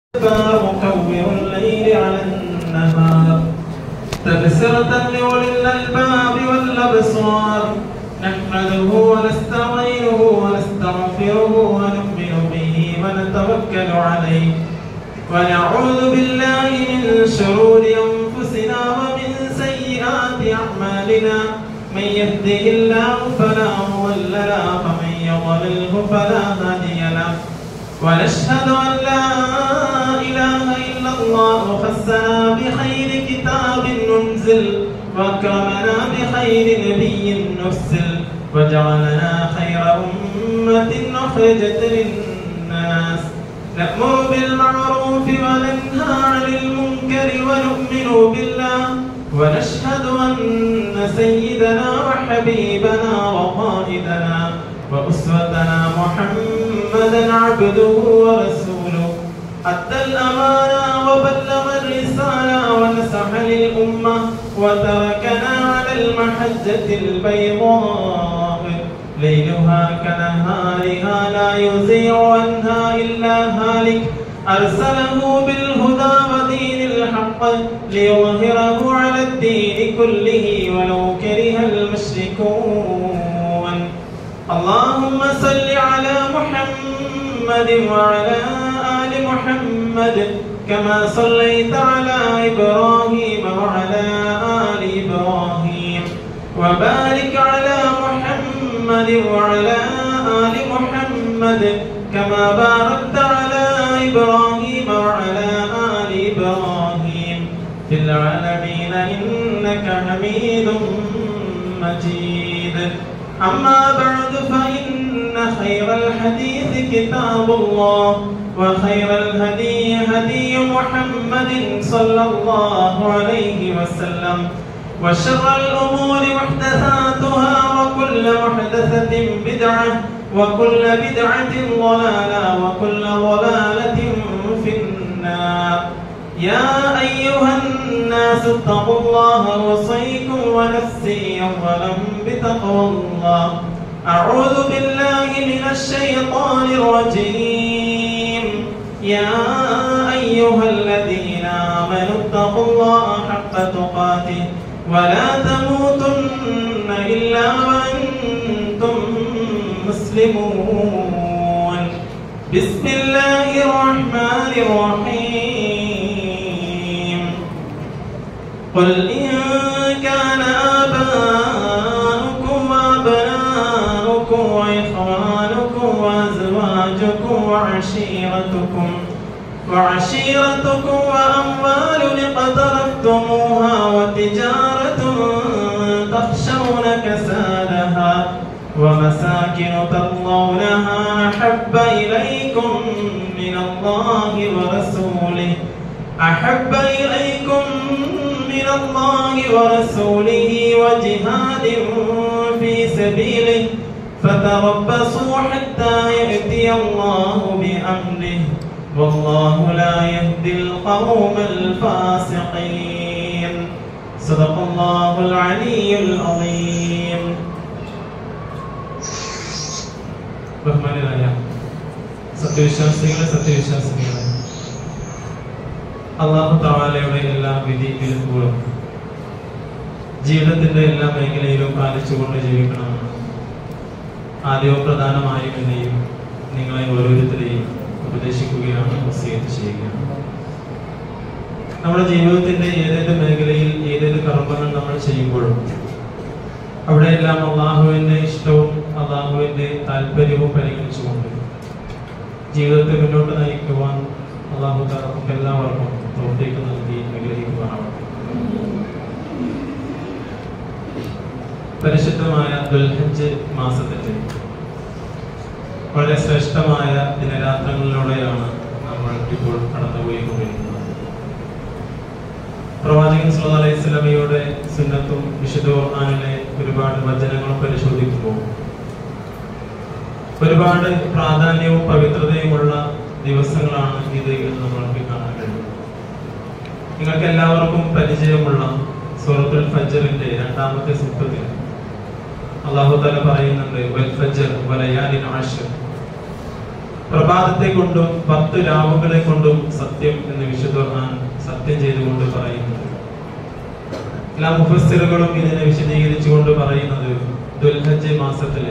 مكور الليل على النهار تبصرة لأولي الألباب والأبصار نحمده ونستعينه ونستغفره ونؤمن به ونتوكل عليه ونعوذ بالله من شرور أنفسنا ومن سيئات أعمالنا من يهده الله فلا مضل له ومن يضلله فلا هادي له ونشهد أن لا إله إلا الله خصنا بخير كتاب ننزل وأكرمنا بخير نبي نرسل وجعلنا خير أمة أخرجت للناس نأمر بالمعروف وننهى عن المنكر ونؤمن بالله ونشهد أن سيدنا وحبيبنا وقائدنا وأسوتنا محمدا عبده ورسوله أدى الأمانة وبلغ الرسالة ونصح للأمة وتركنا على المحجة البيضاء ليلها كنهارها لا يزيغ عنها إلا هالك أرسله بالهدى ودين الحق ليظهره على الدين كله ولو كره المشركون اللهم صل على محمد وعلى آل محمد كما صليت على إبراهيم وعلى آل إبراهيم وبارك على محمد وعلى آل محمد كما باركت على إبراهيم وعلى آل إبراهيم في العالمين إنك حميد مجيد أما بعد فإن خير الحديث كتاب الله وخير الهدي هدي محمد صلى الله عليه وسلم وشر الأمور محدثاتها وكل محدثة بدعة وكل بدعة ضلالة وكل ضلالة في النار يا أيها الناس اتقوا الله وصيكم ونفسي أولا بتقوى الله أعوذ بالله من الشيطان الرجيم يا أيها الذين آمنوا اتقوا الله حق تقاته ولا تموتن إلا وأنتم مسلمون بسم الله الرحمن الرحيم قل إن كان آباؤكم وأبناؤكم وإخوانكم وأزواجكم وعشيرتكم وعشيرتكم وأموال اقترفتموها وتجارة تخشون كسادها ومساكن ترضونها أحب إليكم من الله ورسوله أحب إليكم من الله ورسوله وجهاد في سبيله فتربصوا حتى يأتي الله بأمره والله لا يهدي القوم الفاسقين صدق الله العلي العظيم ബഹുമാനായ സത്യവിശ്വാസികളെ സത്യവിശ്വാസികളെ അള്ളാഹു താലയുടെ എല്ലാ വിധി വിലക്കുകളും ജീവിതത്തിന്റെ എല്ലാ മേഖലയിലും പാലിച്ചുകൊണ്ട് ജീവിക്കണമെന്ന് ആദ്യവും പ്രധാനമായും എന്നെയും നിങ്ങളെ ഓരോരുത്തരെയും ഉപദേശിക്കുകയാണ് വസീയത്ത് ചെയ്യുകയാണ് നമ്മുടെ ജീവിതത്തിന്റെ ഏതേത് മേഖലയിൽ ഏതേത് കർമ്മങ്ങൾ നമ്മൾ ചെയ്യുമ്പോഴും അവിടെയെല്ലാം അള്ളാഹുവിന്റെ ഇഷ്ടവും അള്ളാഹുവിന്റെ താല്പര്യവും പരിഗണിച്ചുകൊണ്ട് ജീവിതത്തെ മുന്നോട്ട് നയിക്കുവാൻ അള്ളാഹു നമുക്ക് എല്ലാവർക്കും തോട്ടേക്ക് നൽകി അനുഗ്രഹിക്കുവാനാവട്ടെ പരിശുദ്ധമായ ദുൽഹജ്ജ് മാസത്തിന്റെ വളരെ ശ്രേഷ്ഠമായ ദിനരാത്രങ്ങളിലൂടെയാണ് നമ്മൾ ഇപ്പോൾ കടന്നുപോയിക്കൊണ്ടിരിക്കുന്നത് പ്രവാചകൻ സല്ലല്ലാഹു അലൈഹി സ്വലമയുടെ സുന്നത്തും വിശുദ്ധ ഖുർആനിലെ ഒരുപാട് വചനങ്ങളും പരിശോധിക്കുമ്പോൾ ഒരുപാട് പ്രാധാന്യവും പവിത്രതയുമുള്ള ദിവസങ്ങളാണ് ഇത് എന്ന് നമ്മൾക്ക് കാണാൻ കഴിയും നിങ്ങൾക്ക് എല്ലാവർക്കും പരിചയമുള്ള സൂറത്തുൽ ഫജ്റിന്റെ രണ്ടാമത്തെ സൂക്തത്തിൽ അള്ളാഹു തല പറയുന്നുണ്ട് വൽ ഫജ്ർ വലയാലിൻ ആശർ പ്രഭാതത്തെ കൊണ്ടും പത്ത് രാവുകളെ കൊണ്ടും സത്യം എന്ന് വിശുദ്ധ ഖുർആൻ സത്യം ചെയ്തുകൊണ്ട് പറയുന്നത് എല്ലാ മുഫസ്സിറുകളും ഇതിനെ വിശദീകരിച്ചുകൊണ്ട് പറയുന്നത് ദുൽഹജ്ജ് മാസത്തിലെ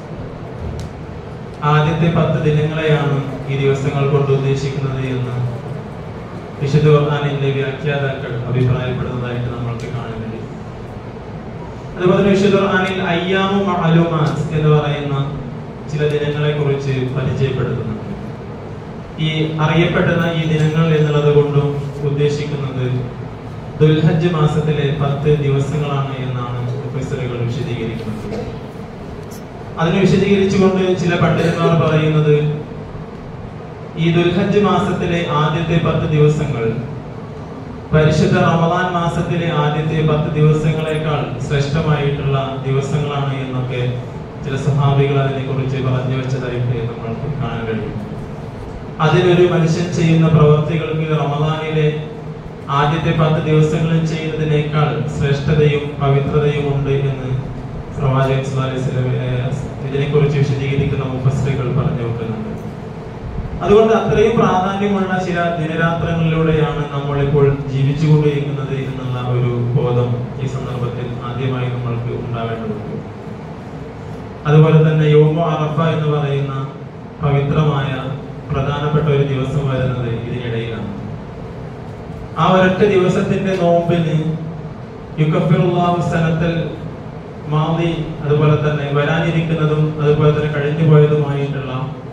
ആദ്യത്തെ പത്ത് ദിനങ്ങളെയാണ് ഈ ദിവസങ്ങൾ കൊണ്ട് ഉദ്ദേശിക്കുന്നത് എന്ന് വിശുദ്ധ ഖുർആനിന്റെ വ്യാഖ്യാതാക്കൾ അഭിപ്രായപ്പെടുന്നതായിട്ട് നമ്മൾക്ക് കാണാൻ കഴിയും അതുപോലെ തന്നെ വിശുദ്ധ ഖുർആനിൽ അയ്യാമു മഅലൂമാത്ത് എന്ന് പറയുന്ന ചില ദിനങ്ങളെ കുറിച്ച് പരിചയപ്പെടുത്തുന്നുണ്ട് ഈ അറിയപ്പെടുന്ന ഈ ദിനങ്ങൾ എന്നുള്ളത് കൊണ്ടും ഉദ്ദേശിക്കുന്നത് ദുൽഹജ്ജ് മാസത്തിലെ പത്ത് ദിവസങ്ങളാണ് എന്നാണ് പ്രൊഫസറുകൾ വിശദീകരിക്കുന്നത് അതിനെ വിശദീകരിച്ചുകൊണ്ട് ചില പണ്ഡിതന്മാർ പറയുന്നത് ഈ ദുൽഹജ്ജ് മാസത്തിലെ ആദ്യത്തെ പത്ത് ദിവസങ്ങൾ പരിശുദ്ധ റമദാൻ മാസത്തിലെ ആദ്യത്തെ പത്ത് ദിവസങ്ങളെക്കാൾ ശ്രേഷ്ഠമായിട്ടുള്ള ദിവസങ്ങളാണ് എന്നൊക്കെ ചില സ്വഭാവികൾ അതിനെ കുറിച്ച് പറഞ്ഞു വെച്ചതായിട്ട് നമ്മൾക്ക് കാണാൻ കഴിയും അതിലൊരു മനുഷ്യൻ ചെയ്യുന്ന പ്രവർത്തികൾക്ക് റമദാനിലെ ആദ്യത്തെ പത്ത് ദിവസങ്ങളിൽ ചെയ്യുന്നതിനേക്കാൾ ശ്രേഷ്ഠതയും പവിത്രതയും ഉണ്ട് എന്ന് പ്രവാചകൻ സ്വല്ലല്ലാഹു അലൈഹി വസല്ലം, ഏഹ്, ഇതിനെക്കുറിച്ച് വിശദീകരിക്കുന്ന മുഫസ്സറുകൾ പറഞ്ഞു വെക്കുന്നുണ്ട് അതുകൊണ്ട് അത്രയും പ്രാധാന്യമുള്ള ചില ദിനരാത്രങ്ങളിലൂടെയാണ് നമ്മൾ ഇപ്പോൾ ജീവിച്ചുകൊണ്ടിരിക്കുന്നത് എന്നുള്ള ഒരു ബോധം ഈ സന്ദർഭത്തിൽ ആദ്യമായി നമ്മൾക്ക് ഉണ്ടാവേണ്ടതുണ്ട് അതുപോലെ തന്നെ യോമ അറഫ എന്ന് പറയുന്ന പവിത്രമായ പ്രധാനപ്പെട്ട ഒരു ദിവസം വരുന്നത് ഇതിനിടയിലാണ് ആ ഒരൊറ്റ ദിവസത്തിന്റെ നോമ്പിന് യുക്കഫിറുല്ലാഹു സനത്തിൽ മാതി അതുപോലെ തന്നെ വരാനിരിക്കുന്നതും അതുപോലെ തന്നെ കഴിഞ്ഞു പോയതുമായിട്ടുള്ള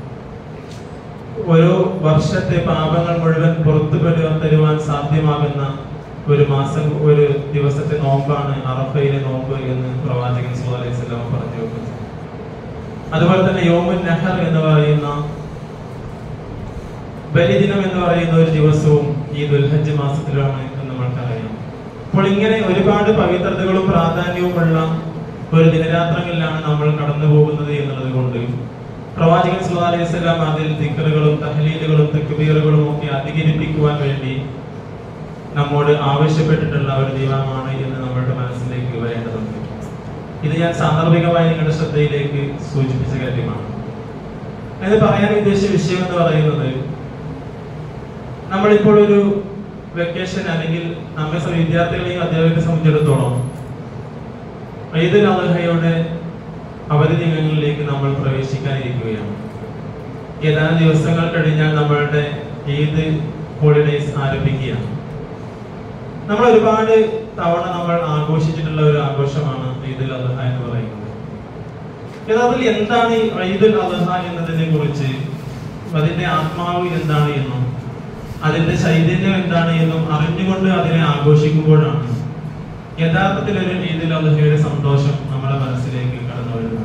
ഓരോ വർഷത്തെ പാപങ്ങൾ മുഴുവൻ പുറത്തു വരുവാൻ തരുവാൻ സാധ്യമാകുന്ന ഒരു മാസം ഒരു ദിവസത്തെ നോമ്പാണ് അറഫയിലെ നോമ്പ് എന്ന് പ്രവാചകൻ സല്ലല്ലാഹു അലൈഹി വസല്ലം പറഞ്ഞു വെക്കുന്നത് അതുപോലെ തന്നെ യോമുൻ നഹർ എന്ന് പറയുന്ന ബലിദിനം എന്ന് പറയുന്ന ഒരു ദിവസവും ഈ ദുൽഹജ്ജ് മാസത്തിലാണ് എന്ന് നമ്മൾക്കറിയാം അപ്പോൾ ഇങ്ങനെ ഒരുപാട് പവിത്രതകളും പ്രാധാന്യവുമുള്ള ഒരു ദിനരാത്രങ്ങളിലാണ് നമ്മൾ കടന്നു പോകുന്നത് എന്നുള്ളത് കൊണ്ട് പ്രവാചകൻ സല്ലല്ലാഹു അലൈഹി വസല്ലം അതിൽ ദിക്റുകളും തഹ്ലീലുകളും തക്ബീറുകളും ഒക്കെ അധികരിപ്പിക്കുവാൻ വേണ്ടി നമ്മോട് ആവശ്യപ്പെട്ടിട്ടുള്ള ഒരു ദിനമാണ് എന്ന് നമ്മളുടെ മനസ്സിലേക്ക് വരേണ്ടതുണ്ട് ഇത് ഞാൻ സാന്ദർഭികമായി നിങ്ങളുടെ ശ്രദ്ധയിലേക്ക് സൂചിപ്പിച്ച കാര്യമാണ് അത് പറയാൻ ഉദ്ദേശിച്ച വിഷയം എന്ന് പറയുന്നത് നമ്മളിപ്പോൾ ഒരു വെക്കേഷൻ അല്ലെങ്കിൽ നമ്മെ സ- വിദ്യാർത്ഥികളെയും അധ്യാപകരെ സംബന്ധിച്ചിടത്തോളം ഈദുൽ അദ്ഹയുടെ അവധി ദിനങ്ങളിലേക്ക് നമ്മൾ പ്രവേശിക്കാനിരിക്കുകയാണ് ഏതാനും ദിവസങ്ങൾ കഴിഞ്ഞാൽ നമ്മളുടെ ഈദ് ഹോളിഡേസ് ആരംഭിക്കുകയാണ് നമ്മൾ ഒരുപാട് തവണ നമ്മൾ ആഘോഷിച്ചിട്ടുള്ള ഒരു ആഘോഷമാണ് ഈദുൽ അദ്ഹ എന്ന് പറയുന്നത് യഥാർത്ഥത്തിൽ എന്താണ് ഈ ഈദുൽ അദ്ഹ എന്നതിനെ കുറിച്ച് അതിന്റെ ആത്മാവ് എന്താണ് എന്നും അതിന്റെ ചൈതന്യം എന്താണ് എന്നും അറിഞ്ഞുകൊണ്ട് അതിനെ ആഘോഷിക്കുമ്പോഴാണ് യഥാർത്ഥത്തിൽ ഒരു ഈദുൽ അദ്ഹയുടെ സന്തോഷം നമ്മുടെ മനസ്സിലേക്ക് കടന്നു വരുന്നത്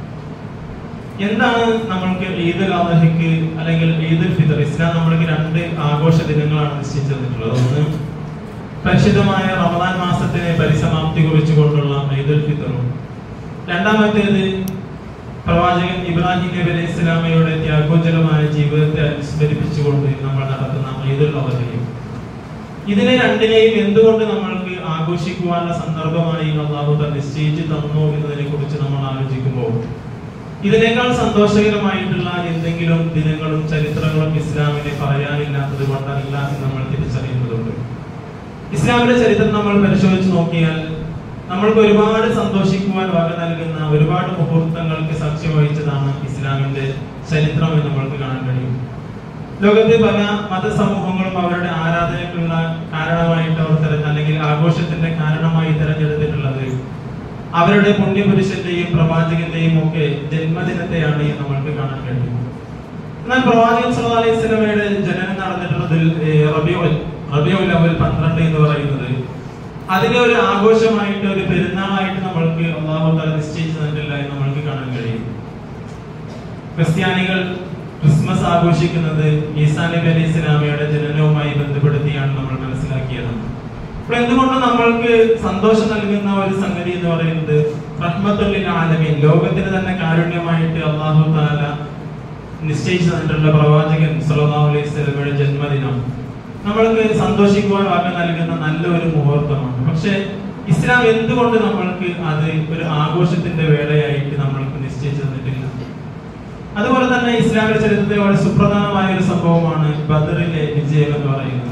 എന്താണ് നമ്മൾക്ക് ഈദുൽ അദ്ഹയ്ക്ക് അല്ലെങ്കിൽ ഈദുൽ ഫിത്തർ ഇസ്ലാം നമ്മൾക്ക് രണ്ട് ആഘോഷ ദിനങ്ങളാണ് നിശ്ചയിച്ചു തന്നിട്ടുള്ളത് ഒന്ന് പരിശുദ്ധമായ റമദാൻ മാസത്തിനെ പരിസമാപ്തി കുറിച്ചുകൊണ്ടുള്ള ഈദുൽ ഫിത്തറും രണ്ടാമത്തേത് പ്രവാചകൻ ഇബ്രാഹിം നബി അലൈഹി ഇസ്ലാമയുടെ ത്യാഗോജ്വലമായ ജീവിതത്തെ അനുസ്മരിപ്പിച്ചുകൊണ്ട് നമ്മൾ നടത്തുന്ന ഈദുൽ അദ്ഹയും ഇതിനെ രണ്ടിനെയും എന്തുകൊണ്ട് നമ്മൾക്ക് ആഘോഷിക്കുവാനുള്ള സന്ദർഭമായി അള്ളാഹു താൻ നിശ്ചയിച്ചു തന്നു എന്നതിനെ കുറിച്ച് നമ്മൾ ആലോചിക്കുമ്പോൾ ഇതിനേക്കാൾ സന്തോഷകരമായിട്ടുള്ള എന്തെങ്കിലും ദിനങ്ങളും ചരിത്രങ്ങളും ഇസ്ലാമിനെ പറയാനില്ലാത്തത് കൊണ്ടല്ല എന്ന് നമ്മൾ തിരിച്ചറിയുന്നതുണ്ട് ഇസ്ലാമിന്റെ ചരിത്രം നമ്മൾ പരിശോധിച്ച് നോക്കിയാൽ നമ്മൾക്ക് ഒരുപാട് സന്തോഷിക്കുവാൻ വക നൽകുന്ന ഒരുപാട് മുഹൂർത്തങ്ങൾക്ക് സാക്ഷ്യം വഹിച്ചതാണ് ഇസ്ലാമിന്റെ ചരിത്രം എന്ന് നമ്മൾക്ക് കാണാൻ കഴിയും ലോകത്തെ പല മതസമൂഹങ്ങളും അവരുടെ ആരാധനയ്ക്കുള്ള കാരണമായിട്ട് അവർ തെരഞ്ഞ അല്ലെങ്കിൽ ആഘോഷത്തിന്റെ കാരണമായി തെരഞ്ഞെടുത്തിട്ടുള്ളത് അവരുടെ പുണ്യപുരുഷന്റെയും പ്രവാചകന്റെയും ഒക്കെ ജന്മദിനത്തെയാണ് എന്ന് നമ്മൾക്ക് കാണാൻ കഴിയും എന്നാൽ പ്രവാചകൻ സല്ലല്ലാഹു അലൈഹി വസല്ലമയുടെ ജനനം നടന്നിട്ടുള്ളത് ഏഹ്, റബീഉൽ റബീഉൽ അവൽ പന്ത്രണ്ട് എന്ന് പറയുന്നത് അതിനെ ഒരു ആഘോഷമായിട്ട് ഒരു പെരുന്നാളായിട്ട് നമ്മൾക്ക് അള്ളാഹു താല നിശ്ചയിച്ചു തന്നിട്ടില്ല എന്ന് നമ്മൾക്ക് കാണാൻ കഴിയും ക്രിസ്ത്യാനികൾ ക്രിസ്മസ് ആഘോഷിക്കുന്നത് ഈസാ നബി അലൈഹി ഇസ്ലാമയുടെ ജനനവുമായി ബന്ധപ്പെടുത്തിയാണ് നമ്മൾ മനസ്സിലാക്കിയത് അപ്പോൾ എന്തുകൊണ്ട് നമ്മൾക്ക് സന്തോഷം നൽകുന്ന ഒരു സംഗതി എന്ന് പറയുന്നത് റഹ്മത്തുല്ലിൽ ആലമീൻ ലോകത്തിന് തന്നെ കാരുണ്യമായിട്ട് അള്ളാഹു താല നിശ്ചയിച്ചു തന്നിട്ടുള്ള പ്രവാചകൻ സല്ലല്ലാഹു അലൈഹി വസല്ലമയുടെ ജന്മദിനം നമ്മൾക്ക് സന്തോഷിക്കുവാൻ വക നൽകുന്ന നല്ലൊരു മുഹൂർത്തമാണ് പക്ഷേ ഇസ്ലാം എന്തുകൊണ്ട് നമ്മൾക്ക് അത് ഒരു ആഘോഷത്തിന്റെ വേളയായിട്ട് നമ്മൾക്ക് നിശ്ചയിച്ചു തന്നിട്ടില്ല അതുപോലെ തന്നെ ഇസ്ലാമിക ചരിത്രത്തിലെ വളരെ സുപ്രധാനമായ ഒരു സംഭവമാണ് ബദറിലെ വിജയം എന്ന് പറയുന്നത്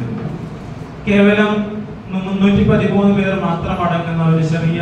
കേവലം മുന്നൂറ്റി പതിമൂന്ന് പേർ മാത്രം അടങ്ങുന്ന ഒരു ചെറിയ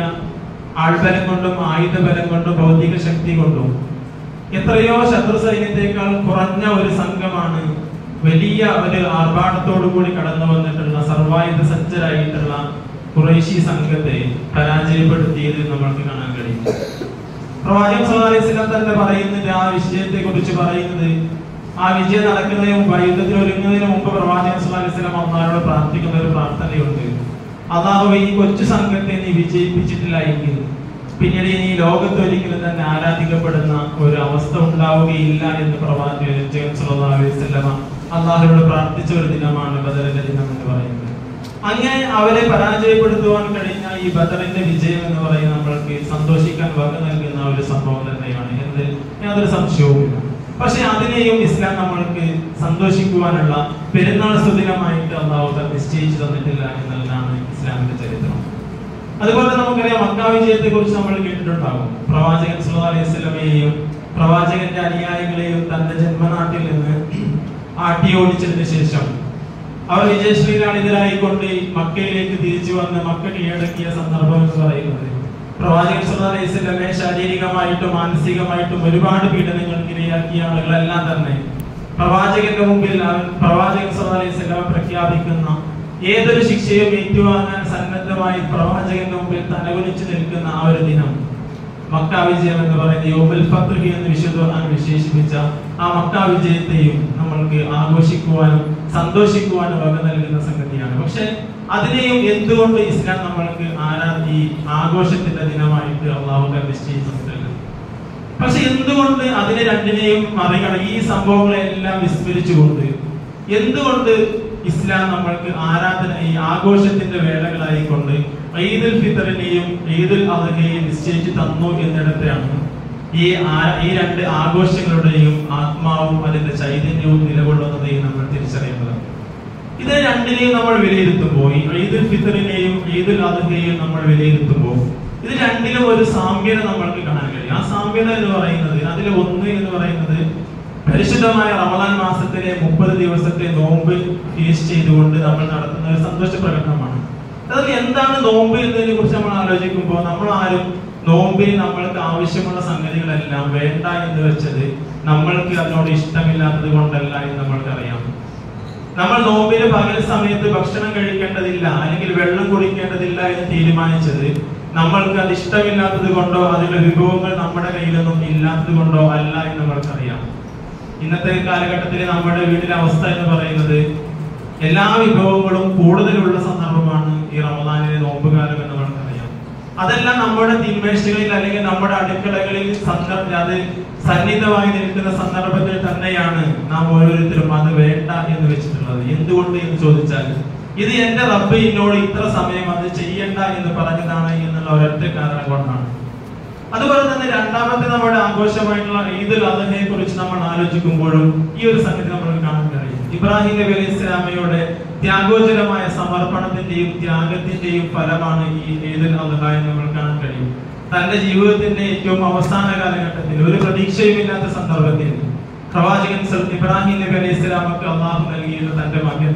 ആൾബലം കൊണ്ടും ആയുധബലം കൊണ്ടും ഭൗതിക ശക്തി കൊണ്ടും എത്രയോ ശത്രു സൈന്യത്തെക്കാൾ കുറഞ്ഞ ഒരു സംഘമാണ് വലിയ ഒരു ആർഭാടത്തോടു കൂടി കടന്നു വന്നിട്ടുള്ള സർവായുധ സജ്ജരായിട്ടുള്ള കുറേശി സംഘത്തെ പരാജയപ്പെടുത്തിയത് നമ്മൾക്ക് കാണാൻ കഴിയും പ്രവാചകൻ സല്ലല്ലാഹു അലൈഹി വസല്ലം തന്നെ പറയുന്നുണ്ട് ആ വിജയത്തെ കുറിച്ച് പറയുന്നത് ആ വിജയം നടക്കുന്നതിന് മുമ്പ് ആ യുദ്ധത്തിൽ ഒരുങ്ങുന്നതിന് മുമ്പ് പ്രവാചകൻ സല്ലല്ലാഹു അലൈഹി വസല്ലം അള്ളാഹുവോട് പ്രാർത്ഥിക്കുന്ന ഒരു പ്രാർത്ഥനയുണ്ട് അള്ളാഹു ഈ കൊച്ചു സംഘത്തെ നീ വിജയിപ്പിച്ചിട്ടില്ല എങ്കിൽ പിന്നീട് ഇനി ഈ ലോകത്ത് ഒരിക്കലും തന്നെ ആരാധിക്കപ്പെടുന്ന ഒരു അവസ്ഥ ഉണ്ടാവുകയില്ല എന്ന് പ്രവാചകൻ സല്ലല്ലാഹു അലൈഹി വസല്ലം അള്ളാഹുവിനോട് പ്രാർത്ഥിച്ച ഒരു ദിനമാണ് ബദറിന്റെ ദിനം എന്ന് പറയുന്നത് അങ്ങനെ അവരെ പരാജയപ്പെടുത്തുവാൻ കഴിഞ്ഞ ഈ ബദറിന്റെ വിജയം എന്ന് പറയുന്നത് നമ്മൾക്ക് സന്തോഷിക്കാൻ വക നൽകുന്ന ഒരു സംഭവം തന്നെയാണ് എന്ത് യാതൊരു സംശയവുമില്ല പക്ഷെ അതിനെയും ഇസ്ലാം നമ്മൾക്ക് സന്തോഷിക്കുവാനുള്ള പെരുന്നാൾ സുദിനമായിട്ട് അള്ളാഹു നിശ്ചയിച്ചു തന്നിട്ടില്ല എന്നുള്ളതാണ് ഇസ്ലാമിന്റെ ചരിത്രം അതുപോലെ നമുക്കറിയാം മക്ക വിജയത്തെ കുറിച്ച് നമ്മൾ കേട്ടിട്ടുണ്ടാകും പ്രവാചകൻ സല്ലല്ലാഹു അലൈഹി വസല്ലമയെയും പ്രവാചകന്റെ അനുയായികളെയും തന്റെ ജന്മനാട്ടിൽ നിന്ന് ആട്ടി ഓടിച്ചതിന് ശേഷം അവർ വിജയശ്രീലാളിതരായിക്കൊണ്ട് മക്കയിലേക്ക് തിരിച്ചു വന്ന് മക്ക കീഴടക്കിയ സന്ദർഭം എന്ന് പറയുന്നത് പ്രവാചകൻ സല്ലല്ലാഹു അലൈഹി വസല്ലമയെ ശാരീരികമായിട്ടും മാനസികമായിട്ടും ഒരുപാട് പീഡനങ്ങൾക്ക് ഇരയാക്കിയ ആളുകളെല്ലാം തന്നെ പ്രവാചകന്റെ മുമ്പിൽ അവൻ പ്രവാചകൻ സല്ലല്ലാഹു അലൈഹി വസല്ലമ പ്രഖ്യാപിക്കുന്ന ഏതൊരു ശിക്ഷയും ഏറ്റുവാങ്ങാൻ സന്നദ്ധമായി പ്രവാചകന്റെ മുമ്പിൽ തലകുനിച്ച് നിൽക്കുന്ന ആ ഒരു ദിനം മക്ക വിജയം എന്ന് പറയുന്ന യോബൽ ഫത്ഹി എന്ന് വിശുദ്ധ ഖുർആൻ വിശേഷിപ്പിച്ച ആ മക്ക വിജയത്തെയും നമ്മൾക്ക് ആഘോഷിക്കുവാനും സന്തോഷിക്കുവാനും വക നൽകുന്ന സംഗതിയാണ് പക്ഷെ അതിനെയും എന്തുകൊണ്ട് ഇസ്ലാം നമ്മൾക്ക് ആരാ ഈ ആഘോഷത്തിന്റെ ദിനമായിട്ട് അള്ളാഹു നിശ്ചയിച്ചിട്ടില്ല പക്ഷെ എന്തുകൊണ്ട് അതിനെ രണ്ടിനെയും മറികട ഈ സംഭവങ്ങളെല്ലാം വിസ്മരിച്ചുകൊണ്ട് എന്തുകൊണ്ട് ഇസ്ലാം നമ്മൾക്ക് ആരാധന ഈ ആഘോഷത്തിന്റെ വേളകളായിക്കൊണ്ട് ഈദുൽ ഫിത്തറിനെയും ഈദുൽ അദ്ഹയെയും നിശ്ചയിച്ചു തന്നു എന്നിടത്തെയാണ് ഈ ആ- ഈ രണ്ട് ആഘോഷങ്ങളുടെയും ആത്മാവും അതിന്റെ ചൈതന്യവും നിലകൊള്ളുന്നതെയും നമ്മൾ തിരിച്ചറിയേണ്ടത് ഇത് രണ്ടിനെയും നമ്മൾ വിലയിരുത്തുമ്പോൾ ഈ ഈദുൽ ഫിത്തറിനെയും ഈദുൽ അദ്ഹയെയും നമ്മൾ വിലയിരുത്തുമ്പോൾ ഇത് രണ്ടിലും ഒരു സാമ്യത നമ്മൾക്ക് കാണാൻ കഴിയും ആ സാമ്യത എന്ന് പറയുന്നത് അതിൽ ഒന്ന് എന്ന് പറയുന്നത് പരിശുദ്ധമായ റമദാൻ മാസത്തിലെ മുപ്പത് ദിവസത്തെ നോമ്പ് ഫിനിഷ് ചെയ്തുകൊണ്ട് നമ്മൾ നടത്തുന്ന ഒരു സന്തോഷ പ്രകടനമാണ് അതിൽ എന്താണ് നോമ്പ് എന്നതിനെ കുറിച്ച് നമ്മൾ ആലോചിക്കുമ്പോൾ നമ്മൾ ആരും നോമ്പിന് നമ്മൾക്ക് ആവശ്യമുള്ള സംഗതികളെല്ലാം വേണ്ട എന്ന് വെച്ചത് നമ്മൾക്ക് അതിനോട് ഇഷ്ടമില്ലാത്തത് കൊണ്ടല്ല എന്ന് നമ്മൾക്കറിയാം നമ്മൾ നോമ്പിന് പകൽ സമയത്ത് ഭക്ഷണം കഴിക്കേണ്ടതില്ല അല്ലെങ്കിൽ വെള്ളം കുടിക്കേണ്ടതില്ല എന്ന് തീരുമാനിച്ചത് നമ്മൾക്ക് അത് ഇഷ്ടമില്ലാത്തത് കൊണ്ടോ അതിന്റെ വിഭവങ്ങൾ നമ്മുടെ കയ്യിലൊന്നും ഇല്ലാത്തത് കൊണ്ടോ അല്ല എന്ന് നമ്മൾക്കറിയാം ഇന്നത്തെ കാലഘട്ടത്തിൽ നമ്മുടെ വീട്ടിലെ അവസ്ഥ എന്ന് പറയുന്നത് എല്ലാ വിഭവങ്ങളും കൂടുതലുള്ള സന്ദർഭമാണ് ഈ റമദാനിലെ നോമ്പുകാലം എന്ന് നമ്മൾക്കറിയാം അതെല്ലാം നമ്മുടെ തീന്മേശകളിൽ അല്ലെങ്കിൽ നമ്മുടെ അടുക്കളകളിൽ സന്ദർഭ അത് സന്നിധമായി നിൽക്കുന്ന സന്ദർഭത്തിൽ തന്നെയാണ് നാം ഓരോരുത്തരും അത് വേണ്ട എന്ന് വെച്ചിട്ടുള്ളത് എന്തുകൊണ്ട് എന്ന് ചോദിച്ചാൽ ഇത് എന്റെ റബ്ബ് എന്നോട് ഇത്ര സമയം അത് ചെയ്യണ്ട എന്ന് പറഞ്ഞതാണ് എന്നുള്ള ഒരൊറ്റ കാരണം കൊണ്ടാണ് അതുപോലെ തന്നെ രണ്ടാമത്തെ നമ്മുടെ ആഘോഷമായിട്ടുള്ള ഈദുൽ അദ്ഹയെ കുറിച്ച് നമ്മൾ ആലോചിക്കുമ്പോഴും ഈ ഒരു സംഗതി നമുക്ക് കാണാൻ കഴിയും ഇബ്രാഹിം നബി അലൈഹി ഇസ്ലാമയുടെ ത്യാഗോജലമായ സമർപ്പണത്തിന്റെയും ത്യാഗത്തിന്റെയും ഫലമാണ് ഈ ഈദുൽ അദ്ഹ എന്ന് നമ്മൾ കാണാൻ കഴിയും തന്റെ ജീവിതത്തിന്റെ ഏറ്റവും അവസാന കാലഘട്ടത്തിൽ ഒരു പ്രതീക്ഷയുമില്ലാത്ത സന്ദർഭത്തിൽ പ്രവാചകൻ സൽ- ഇബ്രാഹിം നബി അലൈഹി ഇസ്ലാമക്ക് അള്ളാഹു നൽകിയത് തന്റെ മകൻ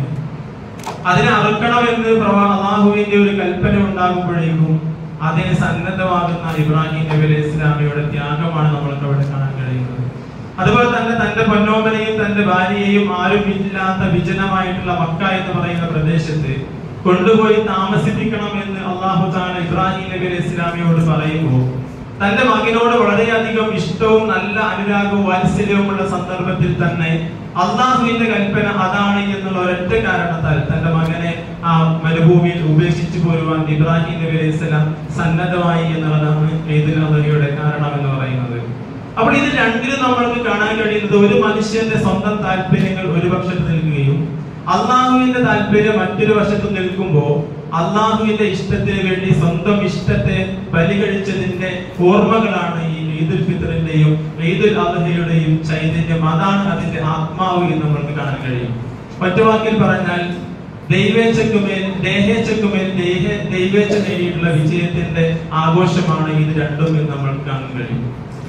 അതിനെ അറുക്കണമെന്ന് പ്രവാ അള്ളാഹുവിന്റെ ഒരു കൽപ്പന ഉണ്ടാകുമ്പോഴേക്കും അതിന് സന്നദ്ധമാകുന്ന ഇബ്രാഹിം നബി അലൈഹി ഇസ്ലാമിയുടെ ത്യാഗമാണ് നമ്മൾക്ക് അവിടെ കാണാൻ കഴിയുന്നത് അതുപോലെ തന്നെ തന്റെ പൊന്നോമനെയും തന്റെ ഭാര്യയെയും ആരും ഇല്ലാത്ത വിജനമായിട്ടുള്ള മക്ക എന്ന് പറയുന്ന പ്രദേശത്ത് കൊണ്ടുപോയി താമസിപ്പിക്കണം എന്ന് അള്ളാഹു താല ഇബ്രാഹിം നബി അലൈഹി ഇസ്ലാമിയോട് പറയുമ്പോൾ തന്റെ മകനോട് വളരെയധികം ഇഷ്ടവും നല്ല അനുരാഗവും വാത്സല്യവുമുള്ള സന്ദർഭത്തിൽ തന്നെ അള്ളാഹുവിന്റെ കൽപ്പന അതാണ് എന്നുള്ള ഒരൊറ്റ കാരണത്താൽ തന്റെ മകനെ ആ മരുഭൂമിയിൽ ഉപേക്ഷിച്ചു പോരുവാൻ ഇബ്രാഹിം നബി അലൈഹി സ്വലാം സന്നദ്ധമായി എന്നുള്ളതാണ് ഈദുൽ അദ്ഹയുടെ കാരണം എന്ന് പറയുന്നത് അപ്പോൾ ഇത് രണ്ടിലും നമ്മൾക്ക് കാണാൻ കഴിയുന്നത് ഒരു മനുഷ്യന്റെ സ്വന്തം താല്പര്യങ്ങൾ ഒരു പക്ഷത്ത് നിൽക്കുകയും അള്ളാഹുവിന്റെ താല്പര്യം മറ്റൊരു വശത്ത് നിൽക്കുമ്പോൾ അള്ളാഹുവിന്റെ ഇഷ്ടത്തിന് വേണ്ടി സ്വന്തം ഇഷ്ടത്തെ ബലികഴിച്ചതിന്റെ ഓർമ്മകളാണ് ഈ ഈദുൽ ഫിത്തറിന്റെയും ഈദുൽ അദ്ഹയുടെയും ചൈതന്യം അതാണ് അതിന്റെ ആത്മാവ് എന്ന് നമ്മൾക്ക് കാണാൻ കഴിയും മറ്റു വാക്കിൽ പറഞ്ഞാൽ ദൈവേച്ഛക്കുമേൽ ദേഹേച്ഛക്കുമേൽ ദേഹ ദൈവേച്ഛ നേടിയിട്ടുള്ള വിജയത്തിന്റെ ആഘോഷമാണ് ഇത് രണ്ടും എന്ന് നമ്മൾക്ക് കാണാൻ കഴിയും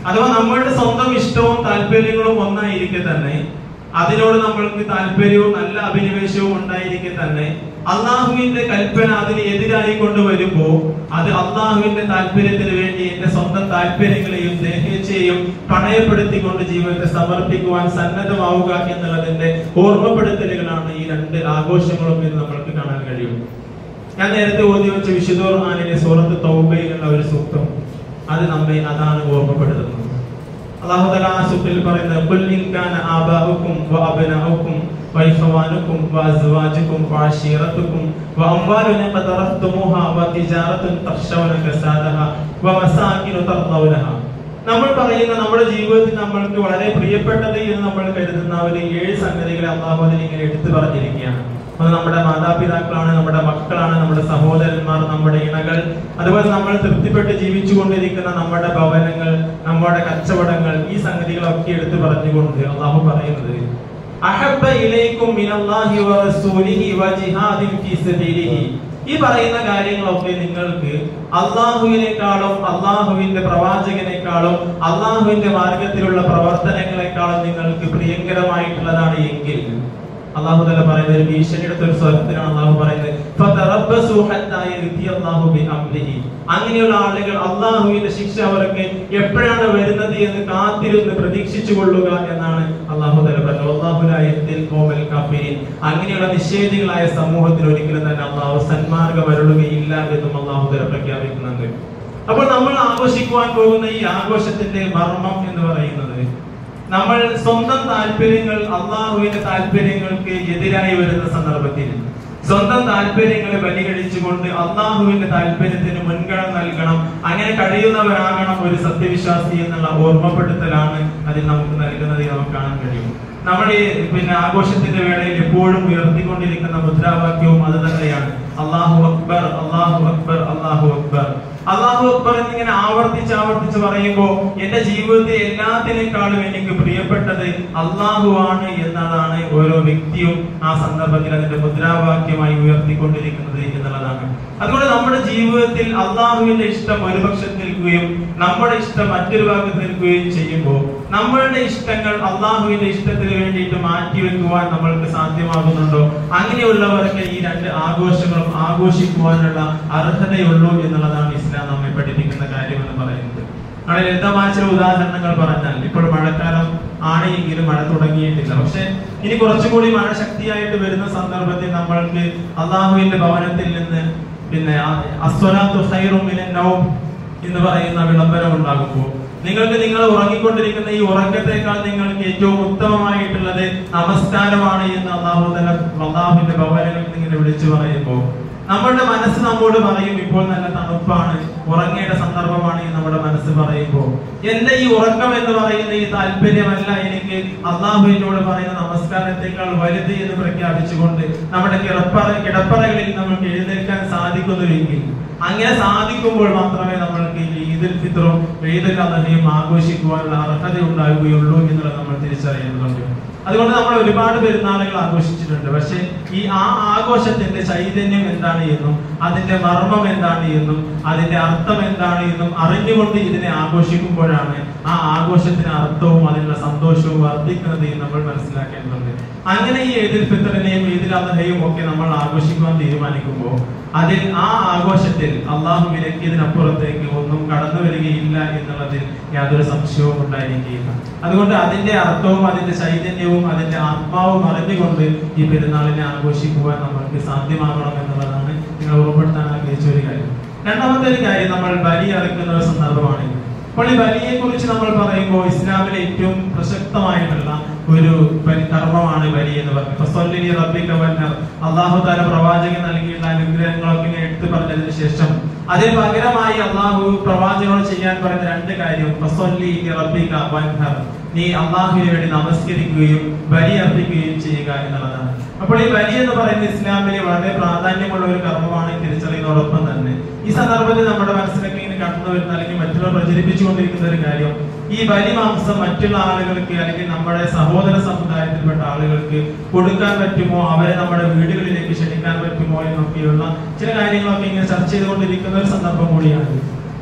അഥവാ നമ്മളുടെ സ്വന്തം ഇഷ്ടവും താല്പര്യങ്ങളും ഒന്നായിരിക്കെ തന്നെ അതിനോട് നമ്മൾക്ക് താല്പര്യവും നല്ല അഭിനിവേശവും ഉണ്ടായിരിക്കെ തന്നെ അള്ളാഹുവിന്റെ കൽപ്പന അതിന് എതിരായി കൊണ്ടുവരുമ്പോ അത് അള്ളാഹുവിന്റെ താല്പര്യത്തിന് വേണ്ടി എന്റെ സ്വന്തം താല്പര്യങ്ങളെയും ദേഹേച്ഛയെയും പണയപ്പെടുത്തിക്കൊണ്ട് ജീവിതത്തെ സമർപ്പിക്കുവാൻ സന്നദ്ധമാവുക എന്നുള്ളതിന്റെ ഓർമ്മപ്പെടുത്തലുകളാണ് ഈ രണ്ട് ആഘോഷങ്ങളും എന്ന് നമ്മൾക്ക് കാണാൻ കഴിയും ഞാൻ നേരത്തെ ഓതി വെച്ച വിശുദ്ധ ഖുർആനിലെ സൂറത്ത് തൗബയിലുള്ള ഒരു സൂക്തം അത് നമ്മെ അതാണ് ഓർമ്മപ്പെടുത്തുന്നത് അല്ലാഹു തആല ആ സൂക്തത്തിൽ പറയുന്നത് ഖുൽ ഇൻ കാന ആബാഉക്കും വഅബ്നാഉക്കും വഇഖ്വാനുക്കും വഅസ്വാജുക്കും വഅശീറത്തുക്കും വഅംവാലുൻ ഖദറഫ്തുമുഹാ വതിജാറത്തുൻ തഖ്ശൗന കസാദഹ വമസാകിനു തർദൗനഹ നമ്മൾ പറയുന്ന നമ്മുടെ ജീവിതത്തിൽ നമ്മൾക്ക് വളരെ പ്രിയപ്പെട്ടത് എന്ന് നമ്മൾ കരുതുന്ന ഒരു ഏഴ് സംഗതികളെ അള്ളാഹു അതിൽ ഇങ്ങനെ എടുത്തു പറഞ്ഞിരിക്കുകയാണ് അത് നമ്മുടെ മാതാപിതാക്കളാണ് നമ്മുടെ മക്കളാണ് നമ്മുടെ സഹോദരന്മാർ നമ്മുടെ ഇണകൾ അതുപോലെ നമ്മൾ തൃപ്തിപ്പെട്ട് ജീവിച്ചു കൊണ്ടിരിക്കുന്ന നമ്മുടെ ഭവനങ്ങൾ നമ്മുടെ കച്ചവടങ്ങൾ ഈ സംഗതികളൊക്കെ എടുത്തു പറഞ്ഞുകൊണ്ട് അള്ളാഹു പറയുന്നത് അഹബ്ബ ഇലൈക്കും മിനല്ലാഹി വറസൂലിഹി വജിഹാദിൻ ഫീ സബീലിഹി ഈ പറയുന്ന കാര്യങ്ങളൊക്കെ നിങ്ങൾക്ക് അള്ളാഹുവിനേക്കാളും അള്ളാഹുവിന്റെ പ്രവാചകനേക്കാളും അള്ളാഹുവിന്റെ മാർഗത്തിലുള്ള പ്രവർത്തനങ്ങളെക്കാളും നിങ്ങൾക്ക് പ്രിയങ്കരമായിട്ടുള്ളതാണ് എങ്കിൽ അള്ളാഹു തല പറയുന്നത് ഒരു ഭീഷണിയുടെ ഒരു സ്വരത്തിലാണ് അള്ളാഹു പറയുന്നത് ഫതറബ്ബസു ഹത്താ യഅതി അല്ലാഹു ബിഅംരിഹി അങ്ങനെയുള്ള ആളുകൾ അള്ളാഹുവിന്റെ ശിക്ഷ അവർക്ക് എപ്പോഴാണ് വരുന്നത് എന്ന് കാത്തിരുന്ന് പ്രതീക്ഷിച്ചു കൊള്ളുക എന്നാണ് അള്ളാഹു തല പറഞ്ഞത് അല്ലാഹു ലാ യഹ്ദിൽ ഖൗമൽ കാഫിരീൻ അങ്ങനെയുള്ള നിഷേധികളായ സമൂഹത്തിന് ഒരിക്കലും തന്നെ അള്ളാഹു സന്മാർഗം വരുകയില്ല എന്നും അള്ളാഹു തല പ്രഖ്യാപിക്കുന്നുണ്ട് അപ്പോൾ നമ്മൾ ആഘോഷിക്കുവാൻ പോകുന്ന ഈ ആഘോഷത്തിന്റെ മർമ്മം എന്ന് പറയുന്നത് നമ്മൾ സ്വന്തം താല്പര്യങ്ങൾ അള്ളാഹുവിന്റെ താല്പര്യങ്ങൾക്ക് എതിരായി വരുന്ന സന്ദർഭത്തിൽ സ്വന്തം താല്പര്യങ്ങളെ ബലികഴിച്ചുകൊണ്ട് അള്ളാഹുവിന്റെ താല്പര്യത്തിന് മുൻഗണന നൽകണം അങ്ങനെ കഴിയുന്നവരാകണം ഒരു സത്യവിശ്വാസി എന്നുള്ള ഓർമ്മപ്പെടുത്തലാണ് അതിൽ നമുക്ക് നൽകുന്നത് എന്ന് നമുക്ക് കാണാൻ കഴിയും നമ്മൾ ഈ പിന്നെ ആഘോഷത്തിന്റെ വേളയിൽ എപ്പോഴും ഉയർത്തിക്കൊണ്ടിരിക്കുന്ന മുദ്രാവാക്യവും അത് തന്നെയാണ് അള്ളാഹു അക്ബർ അള്ളാഹു അക്ബർ അള്ളാഹു അക്ബർ അള്ളാഹു അക്ബർ എന്നിങ്ങനെ ആവർത്തിച്ച് ആവർത്തിച്ച് പറയുമ്പോൾ എന്റെ ജീവിതത്തിൽ എല്ലാത്തിനേക്കാളും എനിക്ക് പ്രിയപ്പെട്ടത് അള്ളാഹു ആണ് എന്നതാണ് ഓരോ വ്യക്തിയും ആ സന്ദർഭത്തിൽ അതിന്റെ മുദ്രാവാക്യമായി ഉയർത്തിക്കൊണ്ടിരിക്കുന്നത് എന്നുള്ളതാണ് അതുകൊണ്ട് നമ്മുടെ ജീവിതത്തിൽ അള്ളാഹുവിന്റെ ഇഷ്ടം ഒരു പക്ഷത്ത് നിൽക്കുകയും നമ്മുടെ ഇഷ്ടം മറ്റൊരു ഭാഗത്ത് നിൽക്കുകയും ചെയ്യുമ്പോൾ നമ്മളുടെ ഇഷ്ടങ്ങൾ അള്ളാഹുവിന്റെ ഇഷ്ടത്തിന് വേണ്ടിയിട്ട് മാറ്റിവെക്കുവാൻ നമ്മൾക്ക് സാധ്യമാകുന്നുണ്ടോ അങ്ങനെയുള്ളവർക്ക് ഈ രണ്ട് ആഘോഷങ്ങളും ആഘോഷിക്കുവാനുള്ള അർഹതയുള്ളൂ എന്നുള്ളതാണ് ഇസ്ലാം നമ്മെ പഠിപ്പിക്കുന്ന കാര്യം എന്ന് പറയുന്നത് അവിടെ ലളിതമായ ചില ഉദാഹരണങ്ങൾ പറഞ്ഞാൽ ഇപ്പോൾ മഴക്കാലം ആണെങ്കിലും മഴ തുടങ്ങിയിട്ടില്ല പക്ഷെ ഇനി കുറച്ചുകൂടി മഴ ശക്തിയായിട്ട് വരുന്ന സന്ദർഭത്തിൽ നമ്മൾക്ക് അള്ളാഹുവിന്റെ ഭവനത്തിൽ നിന്ന് പിന്നെ അസ്വലാത്തു ഖൈറും മിനൻ നൗം എന്ന് പറയുന്ന വിളംബരം ഉണ്ടാകുമ്പോൾ നിങ്ങൾക്ക് നിങ്ങൾ ഉറങ്ങിക്കൊണ്ടിരിക്കുന്ന ഈ ഉറക്കത്തെക്കാൾ നിങ്ങൾക്ക് ഏറ്റവും ഉത്തമമായിട്ടുള്ളത് നമസ്കാരമാണ് എന്ന് അള്ളാഹു തന്നെ അള്ളാഹുവിന്റെ ഭവനങ്ങളിൽ ഇങ്ങനെ വിളിച്ചു പറയുമ്പോൾ നമ്മളുടെ മനസ്സ് നമ്മോട് പറയും ഇപ്പോൾ നല്ല തണുപ്പാണ് ഉറങ്ങേണ്ട സന്ദർഭമാണ് എന്ന് നമ്മുടെ മനസ്സ് പറയുമ്പോൾ എന്റെ ഈ ഉറക്കം എന്ന് പറയുന്ന ഈ താല്പര്യമല്ല എനിക്ക് അള്ളാഹുവിനോട് പറയുന്ന നമസ്കാരത്തെക്കാൾ വലുത് എന്ന് പ്രഖ്യാപിച്ചുകൊണ്ട് നമ്മുടെ കിടപ്പറ കിടപ്പറകളിൽ നമുക്ക് എഴുന്നേൽക്കാൻ സാധിക്കുന്നുവെങ്കിൽ അങ്ങനെ സാധിക്കുമ്പോൾ മാത്രമേ നമ്മൾക്ക് ഈ ഈദുൽ ഫിത്റും ഈദുൽ അദ്ഹയും ആഘോഷിക്കുവാനുള്ള അർഹത ഉണ്ടാവുകയുള്ളൂ എന്നുള്ളത് നമ്മൾ തിരിച്ചറിയുന്നുണ്ട് അതുകൊണ്ട് നമ്മൾ ഒരുപാട് പെരുന്നാളുകൾ ആഘോഷിച്ചിട്ടുണ്ട് പക്ഷെ ഈ ആ ആഘോഷത്തിന്റെ ചൈതന്യം എന്താണ് എന്നും അതിന്റെ മർമ്മം എന്താണ് എന്നും അതിന്റെ അർത്ഥം എന്താണ് എന്നും അറിഞ്ഞുകൊണ്ട് ഇതിനെ ആഘോഷിക്കുമ്പോഴാണ് ആ ആഘോഷത്തിന് അർത്ഥവും അതിനുള്ള സന്തോഷവും വർദ്ധിക്കുന്നത് എന്ന് നമ്മൾ മനസ്സിലാക്കേണ്ടതുണ്ട് അങ്ങനെ ഈ ഈദുൽ ഫിത്തറിനെയും ഈദുൽ അദ്ഹയും ഒക്കെ നമ്മൾ ആഘോഷിക്കുവാൻ തീരുമാനിക്കുമ്പോൾ അതിൽ ആ ആഘോഷത്തിൽ അള്ളാഹു വിലക്കിയതിനപ്പുറത്തേക്ക് ഒന്നും കടന്നു വരികയില്ല എന്നുള്ളതിൽ യാതൊരു സംശയവും ഉണ്ടായിരിക്കുകയില്ല അതുകൊണ്ട് അതിന്റെ അർത്ഥവും അതിന്റെ ചൈതന്യവും അതിന്റെ ആത്മാവും അറിഞ്ഞുകൊണ്ട് ഈ പെരുന്നാളിനെ ആഘോഷിക്കുവാൻ നമ്മൾക്ക് സാധ്യമാകണം എന്നുള്ളതാണ് നിങ്ങൾ ഉറപ്പെടുത്താൻ ആഗ്രഹിച്ച ഒരു കാര്യം രണ്ടാമത്തെ ഒരു കാര്യം നമ്മൾ ബലി അറക്കുന്ന ഒരു സന്ദർഭമാണ് അപ്പോൾ ഈ ബലിയെ കുറിച്ച് നമ്മൾ പറയുമ്പോൾ ഇസ്ലാമിലെ ഏറ്റവും പ്രസക്തമായിട്ടുള്ള ഒരു ബലി- കർമ്മമാണ് ബലി എന്ന് പറയുന്നത് ഫസ്വല്ലി റബ്ബിക വന്നർ അള്ളാഹു താല പ്രവാചകൻ നൽകിയുള്ള അനുഗ്രഹങ്ങളൊക്കെ ഇങ്ങനെ എടുത്തു പറഞ്ഞതിന് ശേഷം അതിന് പകരമായി അള്ളാഹു പ്രവാചകനോട് ചെയ്യാൻ പറയുന്ന രണ്ട് കാര്യം ഫസ്വല്ലി റബ്ബിക വൻഹർ നീ അള്ളാഹുവിന് വേണ്ടി നമസ്കരിക്കുകയും ബലി അർപ്പിക്കുകയും ചെയ്യുക എന്നുള്ളതാണ് അപ്പോൾ ഈ ബലി എന്ന് പറയുന്നത് ഇസ്ലാമിലെ വളരെ പ്രാധാന്യമുള്ള ഒരു കർമ്മമാണ് തിരിച്ചറിയുന്നതോടൊപ്പം തന്നെ ഈ സന്ദർഭത്തിൽ നമ്മുടെ മനസ്സിലൊക്കെ ഇങ്ങനെ കടന്നു വരുന്ന അല്ലെങ്കിൽ മറ്റുള്ളവർ പ്രചരിപ്പിച്ചുകൊണ്ടിരിക്കുന്ന ഒരു കാര്യം ഈ ബലി മാംസം മറ്റുള്ള ആളുകൾക്ക് അല്ലെങ്കിൽ നമ്മുടെ സഹോദര സമുദായത്തിൽപ്പെട്ട ആളുകൾക്ക് കൊടുക്കാൻ പറ്റുമോ അവരെ നമ്മുടെ വീടുകളിലേക്ക് ക്ഷണിക്കാൻ പറ്റുമോ എന്നൊക്കെയുള്ള ചില കാര്യങ്ങളൊക്കെ ഇങ്ങനെ ചർച്ച ചെയ്തുകൊണ്ടിരിക്കുന്ന ഒരു സന്ദർഭം കൂടിയാണ്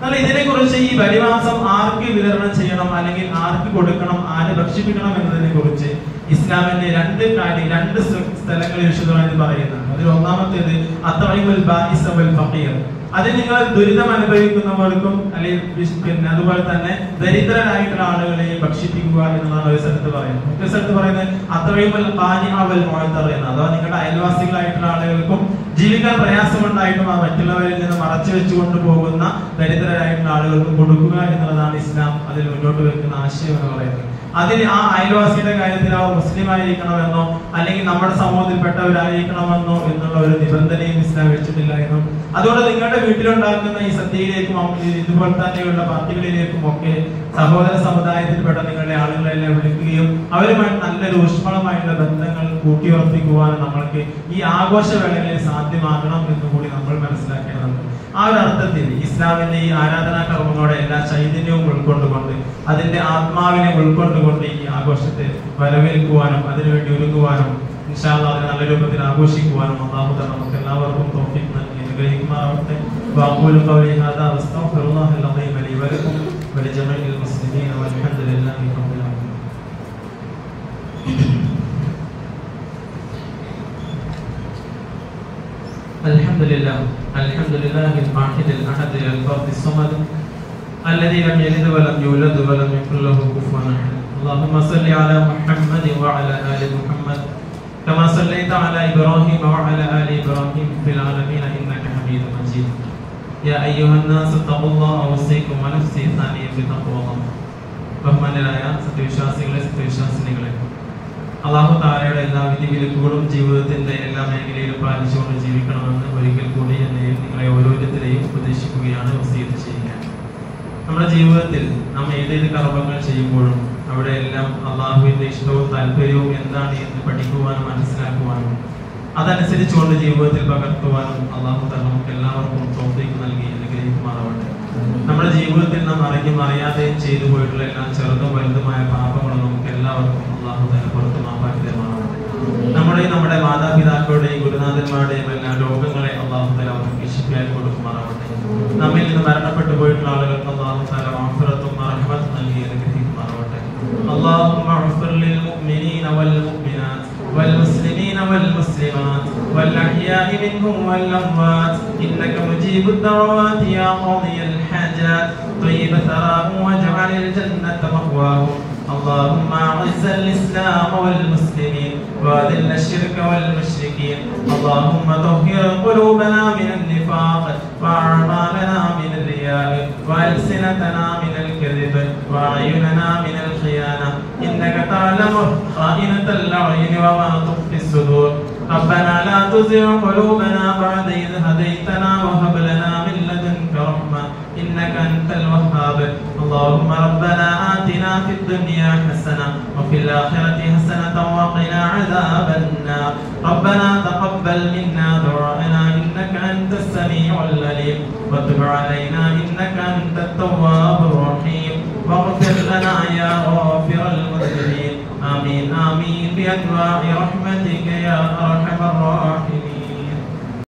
എന്നാൽ ഇതിനെക്കുറിച്ച് ഈ ബലിമാംസം ആർക്ക് വിതരണം ചെയ്യണം അല്ലെങ്കിൽ ആർക്ക് കൊടുക്കണം ആര് ഭക്ഷിപ്പിക്കണം എന്നതിനെ കുറിച്ച് ഇസ്ലാമിന്റെ രണ്ട് കാര്യം രണ്ട് സ്ഥ- സ്ഥലങ്ങളിൽ വിശദമായി പറയുന്നുണ്ട് അതിൽ ഒന്നാമത്തേത് അത്രയുൽ ബാഇസ വൽ ഫഖീർ അത് നിങ്ങൾ ദുരിതം അനുഭവിക്കുന്നവർക്കും അല്ലെങ്കിൽ വിശ്- പിന്നെ അതുപോലെ തന്നെ ദരിദ്രരായിട്ടുള്ള ആളുകളെയും ഭക്ഷിപ്പിക്കുക എന്നതാണ് ഒരു സ്ഥലത്ത് പറയുന്നത് മറ്റൊരു സ്ഥലത്ത് പറയുന്നത് അത്രയും അവൽ മോഴത്തർ എന്ന് അഥവാ നിങ്ങളുടെ അയൽവാസികളായിട്ടുള്ള ആളുകൾക്കും ജീവിക്കാൻ പ്രയാസമുണ്ടായിട്ടും ആ മറ്റുള്ളവരിൽ നിന്ന് മറച്ചു വെച്ചുകൊണ്ട് പോകുന്ന ദരിദ്രരായിട്ടുള്ള ആളുകൾക്കും കൊടുക്കുക എന്നുള്ളതാണ് ഇസ്ലാം അതിൽ മുന്നോട്ട് വെക്കുന്ന ആശയം എന്ന് പറയുന്നത് അതിൽ ആ അയൽവാസിയുടെ കാര്യത്തിൽ അവർ മുസ്ലിം ആയിരിക്കണമെന്നോ അല്ലെങ്കിൽ നമ്മുടെ സമൂഹത്തിൽപ്പെട്ടവരായിരിക്കണമെന്നോ എന്നുള്ള ഒരു നിബന്ധനയും ഇസ്ലാം വെച്ചിട്ടില്ല എന്നും അതുകൊണ്ട് നിങ്ങളുടെ വീട്ടിലുണ്ടാക്കുന്ന ഈ സദ്യയിലേക്കും അം- ഇതുപോലെ തന്നെയുള്ള പാർട്ടികളിലേക്കും ഒക്കെ സഹോദര സമുദായത്തിൽപ്പെട്ട നിങ്ങളുടെ ആളുകളെല്ലാം വിളിക്കുകയും അവരുമായി നല്ലൊരു ഊഷ്മളമായുള്ള ബന്ധങ്ങൾ കൂട്ടിയുറപ്പിക്കുവാനും നമ്മൾക്ക് ഈ ആഘോഷവേളകളിൽ സാധ്യമാകണം എന്ന് കൂടി നമ്മൾ മനസ്സിലാക്കേണ്ടതുണ്ട് ആ ഒരു അർത്ഥത്തിൽ ഇസ്ലാമിന്റെ ഈ ആരാധനാ കർമ്മങ്ങളുടെ എല്ലാ ചൈതന്യവും ഉൾക്കൊണ്ടുകൊണ്ട് അതിന്റെ ആത്മാവിനെ ഉൾക്കൊണ്ടുകൊണ്ട് ഈ ആഘോഷത്തെ വരവേൽക്കുവാനും അതിനുവേണ്ടി ഒരുങ്ങുവാനും ഇൻഷാല്ലാ അതിനെ നല്ല രൂപത്തിൽ ആഘോഷിക്കുവാനും അള്ളാഹു തന്നെ നമുക്ക് എല്ലാവർക്കും തോഫിക്ക് നൽകി അനുഗ്രഹിക്കുമാറാവട്ടെ واقول قولي هذا واستغفر الله العظيم لي ولكم ولجميع المسلمين والحمد لله رب العالمين الحمد لله الحمد لله الواحد الاحد الفرد الصمد الذي لم يلد ولم يولد ولم يكن له كفوا احد اللهم صل على محمد وعلى ال محمد كما صليت على ابراهيم وعلى ال ابراهيم في العالمين انك حميد مجيد يا ايها الناس اتقوا الله اوصيكم ونفسي ثانيا بتقوى الله ബഹുമാനരായ സത്യവിശ്വാസികളെ സത്യവിശ്വാസിനികളെ അള്ളാഹു താരയുടെ എല്ലാ വിധിവിലക്കുകളും ജീവിതത്തിന്റെ എല്ലാ മേഖലയിലും പാലിച്ചുകൊണ്ട് ജീവിക്കണമെന്ന് ഒരിക്കൽ കൂടി എന്നെ നിങ്ങളെ ഓരോരുത്തരെയും ഉപദേശിക്കുകയാണ് വസീത് ചെയ്യുക നമ്മുടെ ജീവിതത്തിൽ നാം ഏതേത് കർമ്മങ്ങൾ ചെയ്യുമ്പോഴും അവിടെ എല്ലാം അള്ളാഹുവിന്റെ ഇഷ്ടവും താല്പര്യവും എന്താണ് എന്ന് പഠിക്കുവാനും മനസ്സിലാക്കുവാനും അതനുസരിച്ചുകൊണ്ട് ജീവിതത്തിൽ പകർത്തുവാനും അള്ളാഹു താല നമുക്ക് എല്ലാവർക്കും തോഫീക്ക് നൽകി അനുഗ്രഹിക്കുമാറാവട്ടെ നമ്മുടെ ജീവിതത്തിൽ നാം അറിഞ്ഞും അറിയാതെയും ചെയ്തു പോയിട്ടുള്ള എല്ലാ ചെറുതും വലുതുമായ പാപങ്ങളും നമുക്ക് എല്ലാവർക്കും അള്ളാഹു താല പുറത്തു മാപ്പാക്കി തരുമാറാവട്ടെ നമ്മുടെയും നമ്മുടെ മാതാപിതാക്കളുടെയും ഗുരുനാഥന്മാരുടെയും എല്ലാ രോഗങ്ങളെ അള്ളാഹു താല അവർക്ക് ശിഫയായി കൊടുക്കുമാറാവട്ടെ നമ്മിൽ നിന്ന് മരണപ്പെട്ടു പോയിട്ടുള്ള ആളുകൾക്ക് അള്ളാഹു താല മഹഫിറത്തും റഹ്മത്തും നൽകി അനുഗ്രഹിക്കുമാറാവട്ടെ اللهم اغفر للمؤمنين والمؤمنات والمسلمين والمسلمات والأحياء منهم والأموات إنك مجيب الدعوات يا قاضي الحاجات طيب ثراهم واجعل الجنة مأواهم اللهم أعز الإسلام والمسلمين وأذل الشرك والمشركين اللهم طهر قلوبنا من النفاق وأعمالنا من الرياء وألسنتنا من الكذب وأعيننا من الخيانة إنك تعلم خائنة الأعين وما تخفي الصدور ربنا لا تزغ قلوبنا بعد إذ هديتنا وهب لنا من لدنك رحمة إنك أنت الوهاب اللهم ربنا آتنا في الدنيا حسنة وفي الآخرة حسنة وقنا عذاب النار ربنا تقبل منا دعاءنا إنك أنت السميع العليم وتب علينا إنك أنت التواب الرحيم واغفر لنا يا غافر المذنبين آمين آمين بأنواع رحمتك يا أرحم الراحمين